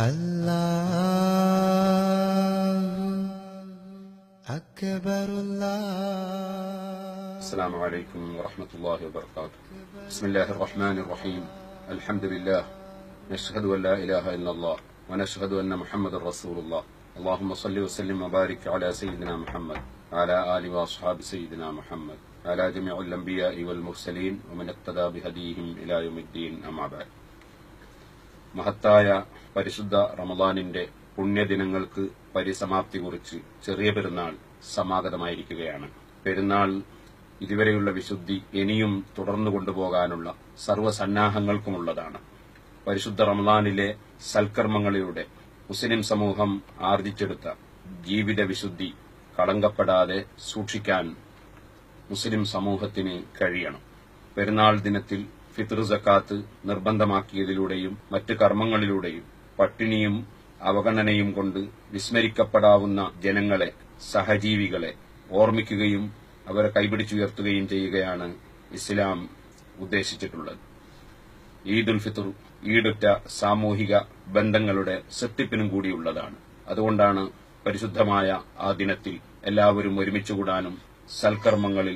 الله أكبر الله السلام عليكم ورحمة الله وبركاته بسم الله الرحمن الرحيم الحمد لله نشهد أن لا إله إلا الله ونشهد أن محمد رسول الله اللهم صل وسلم وبارك على سيدنا محمد وعلى آل وأصحاب سيدنا محمد على جميع الأنبياء والمرسلين ومن اقتدى بهديهم إلى يوم الدين أما بعد മഹത്തായ പരിശുദ്ധ റമദാനിന്റെ പുണ്യദിനങ്ങൾക്ക് പരിസമാപ്തി കുറിച്ച് ചെറിയ പെരുന്നാൾ സമാഗതമായിരിക്കുകയാണ് പെരുന്നാൾ ഇതുവരെയുള്ള വിശുദ്ധി ഇനിയും തുടർന്നു കൊണ്ടുപോകാനുള്ള സർവ്വസന്നാഹങ്ങൾക്കുമുള്ളതാണ് പരിശുദ്ധ റമദാനിലെ സൽക്കർമ്മങ്ങളിലൂടെ മുസ്ലിം സമൂഹം ആർജിച്ചെടുത്ത ജീവിത വിശുദ്ധി കളങ്കപ്പെടാതെ സൂക്ഷിക്കാൻ മുസ്ലിം സമൂഹത്തിന് കഴിയണം പെരുന്നാൾ ദിനത്തിൽ ഫിത്ർ സക്കാത്ത് നിർബന്ധമാക്കിയതിലൂടെയും മറ്റ് കർമ്മങ്ങളിലൂടെയും പട്ടിണിയും അവഗണനയും കൊണ്ട് വിസ്മരിക്കപ്പെടാവുന്ന ജനങ്ങളെ സഹജീവികളെ ഓർമ്മിക്കുകയും അവരെ കൈപിടിച്ചുയർത്തുകയും ചെയ്യുകയാണ് ഇസ്ലാം ഉദ്ദേശിച്ചിട്ടുള്ളത് ഈദുൽ ഫിത്ർ ഈടുറ്റ സാമൂഹിക ബന്ധങ്ങളുടെ സൃഷ്ടിപ്പിനും കൂടിയുള്ളതാണ് അതുകൊണ്ടാണ് പരിശുദ്ധമായ ആ ദിനത്തിൽ എല്ലാവരും ഒരുമിച്ചുകൂടാനും സൽക്കർമ്മങ്ങളിൽ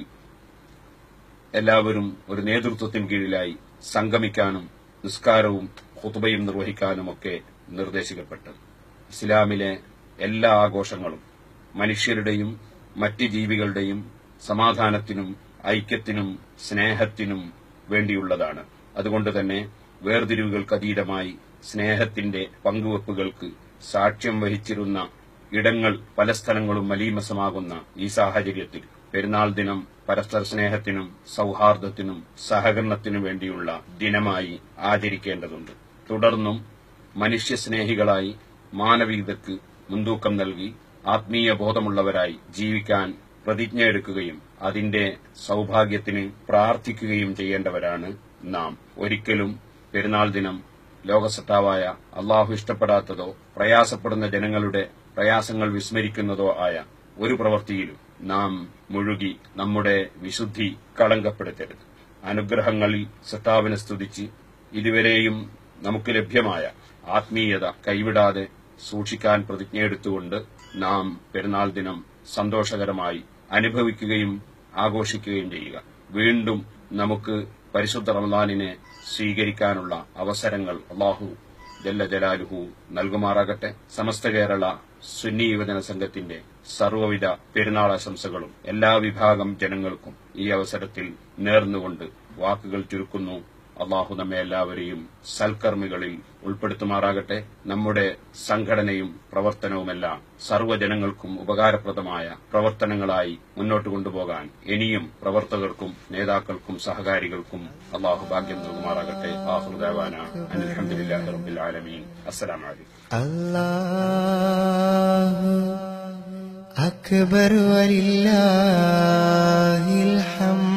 എല്ലാവരും ഒരു നേതൃത്വത്തിന് കീഴിലായി സംഗമിക്കാനും നിസ്കാരവും ഹുതുബയും നിർവഹിക്കാനുമൊക്കെ നിർദ്ദേശിക്കപ്പെട്ടത് ഇസ്ലാമിലെ എല്ലാ ആഘോഷങ്ങളും മനുഷ്യരുടെയും മറ്റ് ജീവികളുടെയും സമാധാനത്തിനും ഐക്യത്തിനും സ്നേഹത്തിനും വേണ്ടിയുള്ളതാണ് അതുകൊണ്ട് തന്നെ വേർതിരിവുകൾക്കതീതമായി സ്നേഹത്തിന്റെ പങ്കുവെപ്പുകൾക്ക് സാക്ഷ്യം വഹിച്ചിരുന്ന ഇടങ്ങൾ പല സ്ഥലങ്ങളും മലീമസമാകുന്ന ഈ സാഹചര്യത്തിൽ പെരുന്നാൾ ദിനം പരസ്പര സ്നേഹത്തിനും സൌഹാർദ്ദത്തിനും സഹകരണത്തിനും വേണ്ടിയുള്ള ദിനമായി ആചരിക്കേണ്ടതുണ്ട് തുടർന്നും മനുഷ്യസ്നേഹികളായി മാനവികതയ്ക്ക് മുൻതൂക്കം നൽകി ആത്മീയ ബോധമുള്ളവരായി ജീവിക്കാൻ പ്രതിജ്ഞയെടുക്കുകയും അതിന്റെ സൌഭാഗ്യത്തിന് പ്രാർത്ഥിക്കുകയും ചെയ്യേണ്ടവരാണ് നാം ഒരിക്കലും പെരുന്നാൾ ദിനം ലോകസത്താവായ അള്ളാഹു ഇഷ്ടപ്പെടാത്തതോ പ്രയാസപ്പെടുന്ന ജനങ്ങളുടെ പ്രയാസങ്ങൾ വിസ്മരിക്കുന്നതോ ആയ ഒരു പ്രവൃത്തിയിലും നാം മുഴുകി നമ്മുടെ വിശുദ്ധി കളങ്കപ്പെടുത്തരുത് അനുഗ്രഹങ്ങളിൽ സത്താവിനെ സ്തുതിച്ച് ഇതുവരെയും നമുക്ക് ലഭ്യമായ ആത്മീയത കൈവിടാതെ സൂക്ഷിക്കാൻ പ്രതിജ്ഞയെടുത്തുകൊണ്ട് നാം പെരുന്നാൾ ദിനം സന്തോഷകരമായി അനുഭവിക്കുകയും ആഘോഷിക്കുകയും ചെയ്യുക വീണ്ടും നമുക്ക് പരിശുദ്ധ റമദാനിനെ സ്വീകരിക്കാനുള്ള അവസരങ്ങൾ അള്ളാഹു ജല്ല ജലാലുഹു നൽകുമാറാകട്ടെ സമസ്ത കേരള സുന്നി യുവജന സംഘത്തിന്റെ സർവ്വവിധ പെരുന്നാളാശംസകളും എല്ലാ വിഭാഗം ജനങ്ങൾക്കും ഈ അവസരത്തിൽ നേർന്നുകൊണ്ട് വാക്കുകൾ ചുരുക്കുന്നു അള്ളാഹു നമ്മെ എല്ലാവരെയും സൽക്കർമ്മികളിൽ ഉൾപ്പെടുത്തുമാറാകട്ടെ നമ്മുടെ സംഘടനയും പ്രവർത്തനവുമെല്ലാം സർവ്വജനങ്ങൾക്കും ഉപകാരപ്രദമായ പ്രവർത്തനങ്ങളായി മുന്നോട്ട് കൊണ്ടുപോകാൻ ഇനിയും പ്രവർത്തകർക്കും നേതാക്കൾക്കും സഹകാരികൾക്കും അള്ളാഹു ഭാഗ്യം നൽകുമാറാകട്ടെ ആഹുദാവാന അലഹമുല്ലാഹി റബ്ബിൽ ആലമീൻ അസ്സലാമലൈക്കും الله أكبر ولله الحمد